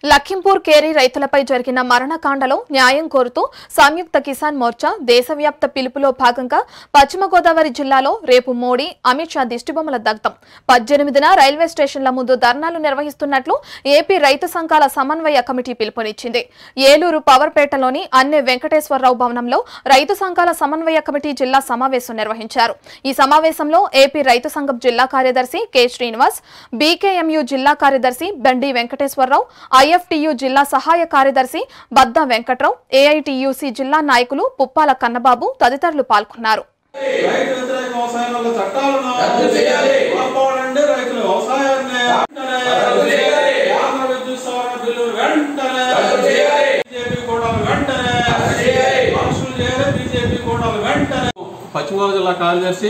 Lakhimpur Carey రైతులపై జరిగిన మరణకాండలో న్యాయం కోరుతూ సంయుక్త కిసాన్ మోర్చా దేశవ్యాప్త పిలుపులో భాగంగా పశ్చిమ గోదావరి జిల్లాలో రేపు మోడీ అమిత్ షా దిష్టిబొమ్మల దగ్ధం పద్దెనిమిదిన రైల్వే స్టేషన్ల ముందు ధర్నాలు నిర్వహిస్తున్నట్లు ఏపీ రైతు సంఘాల సమన్వయ కమిటీ పిలుపునిచ్చింది ఏలూరు పవర్పేటలోని అన్నే వెంకటేశ్వరరావు భవనంలో రైతు సంఘాల సమన్వయ కమిటీ జిల్లా సమావేశం నిర్వహించారు ఈ సమావేశంలో ఏపీ రైతు సంఘం జిల్లా కార్యదర్శి కె శ్రీనివాస్ బీకేఎంయు జిల్లా కార్యదర్శి బండి వెంకటేశ్వరరావు ఐఎఫ్టియు జిల్లా సహాయ కార్యదర్శి బద్దా వెంకట్రావు ఏఐటియుసి జిల్లా నాయకులు పుప్పాల కన్నబాబు తదితరులు పాల్గొన్నారు రైతు వ్యతిరేక వ్యవసాయంలో చట్టాలను రద్దు చేయాలి. కాపాడండి రైతుల వ్యవసాయాన్ని వెంటనే రద్దు చేయాలి. కేంద్ర విద్యుత్ సవరణ బిల్లు వెంటనే రద్దు చేయాలి. బీజేపీ కూడా వెంటనే రద్దు చేయాలి. మార్పులు చేయాలి బీజేపీ కూడా వెంటనే పశ్చిమ గోదావరి జిల్లా కార్యదర్శి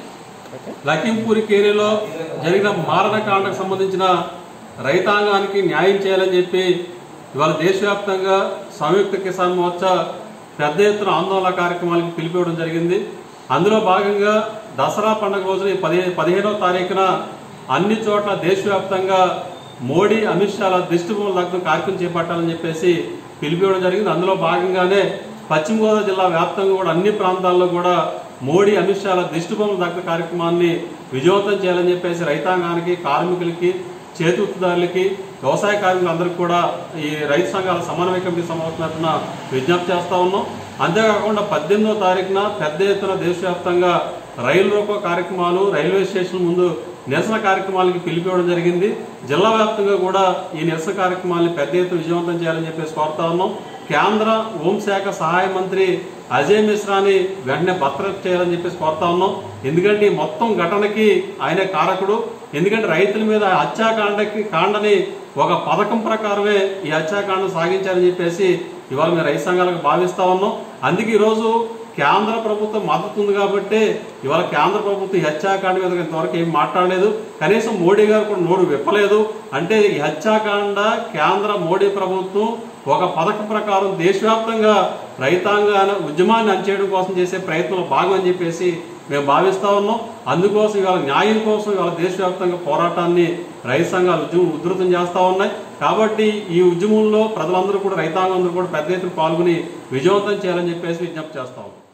లఖింపూర్ కేరీలో జరిగిన మారణకాండకు సంబంధించిన రైతాంగానికి న్యాయం చేయాలని చెప్పి ఇవాళ దేశవ్యాప్తంగా సంయుక్త కిసాన్ మోర్చా పెద్ద ఎత్తున ఆందోళన కార్యక్రమాలకు పిలిపివ్వడం జరిగింది అందులో భాగంగా దసరా పండుగ రోజున ఈ పదిహే పదిహేనవ తారీఖున అన్ని చోట్ల దేశవ్యాప్తంగా మోడీ అమిత్ షాల దిష్టిబొమ్మల లగ్నం కార్యక్రమం చేపట్టాలని చెప్పేసి పిలిపివ్వడం జరిగింది అందులో భాగంగానే పశ్చిమ గోదావరి జిల్లా వ్యాప్తంగా కూడా అన్ని ప్రాంతాల్లో కూడా మోడీ అమిత్ షాల దిష్టిబొమ్మల దగ్గర కార్యక్రమాన్ని విజయవంతం చేయాలని చెప్పేసి రైతాంగానికి కార్మికులకి చేతివృత్తిదారులకి వ్యవసాయ కార్మికులందరికీ కూడా ఈ రైతు సంఘాల సమన్వయ కమిటీ సమావేశం తరఫున విజ్ఞప్తి చేస్తా ఉన్నాం అంతేకాకుండా పద్దెనిమిదో తారీఖున పెద్ద ఎత్తున దేశవ్యాప్తంగా రైలు రోకో కార్యక్రమాలు రైల్వే స్టేషన్ ముందు నిరసన కార్యక్రమాలకి పిలిపివ్వడం జరిగింది జిల్లా వ్యాప్తంగా కూడా ఈ నిరసన కార్యక్రమాలను పెద్ద ఎత్తున విజయవంతం చేయాలని చెప్పేసి కోరుతా ఉన్నాం కేంద్ర హోంశాఖ సహాయ మంత్రి అజయ్ మిశ్రాని వెంటనే బర్తరఫ్ చేయాలని చెప్పేసి కోరుతా ఉన్నాం ఎందుకంటే ఈ మొత్తం ఘటనకి ఆయనే కారకుడు ఎందుకంటే రైతుల మీద హత్యాకాండకి కాండని ఒక పథకం ప్రకారమే ఈ హత్యాకాండం సాగించాలని చెప్పేసి ఇవాళ మేము రైతు సంఘాలకు భావిస్తా ఉన్నాం అందుకే ఈరోజు కేంద్ర ప్రభుత్వం మద్దతు ఉంది కాబట్టి ఇవాళ కేంద్ర ప్రభుత్వం ఈ హత్యాకాండ మీద ఇంతవరకు ఏం మాట్లాడలేదు కనీసం మోడీ గారు కూడా నోరు విప్పలేదు అంటే ఈ హత్యాకాండ కేంద్ర మోడీ ప్రభుత్వం ఒక పథకం ప్రకారం దేశవ్యాప్తంగా రైతాంగ ఉద్యమాన్ని అంచేయడం కోసం చేసే ప్రయత్నంలో భాగం అని చెప్పేసి మేము భావిస్తా ఉన్నాం అందుకోసం ఇవాళ న్యాయం కోసం ఇవాళ దేశవ్యాప్తంగా పోరాటాన్ని రైతు సంఘాలు ఉద్యమం ఉధృతం చేస్తా ఉన్నాయి కాబట్టి ఈ ఉద్యమంలో ప్రజలందరూ కూడా రైతాంగం అందరూ కూడా పెద్ద ఎత్తున పాల్గొని విజయవంతం చేయాలని చెప్పేసి విజ్ఞప్తి చేస్తా ఉన్నాం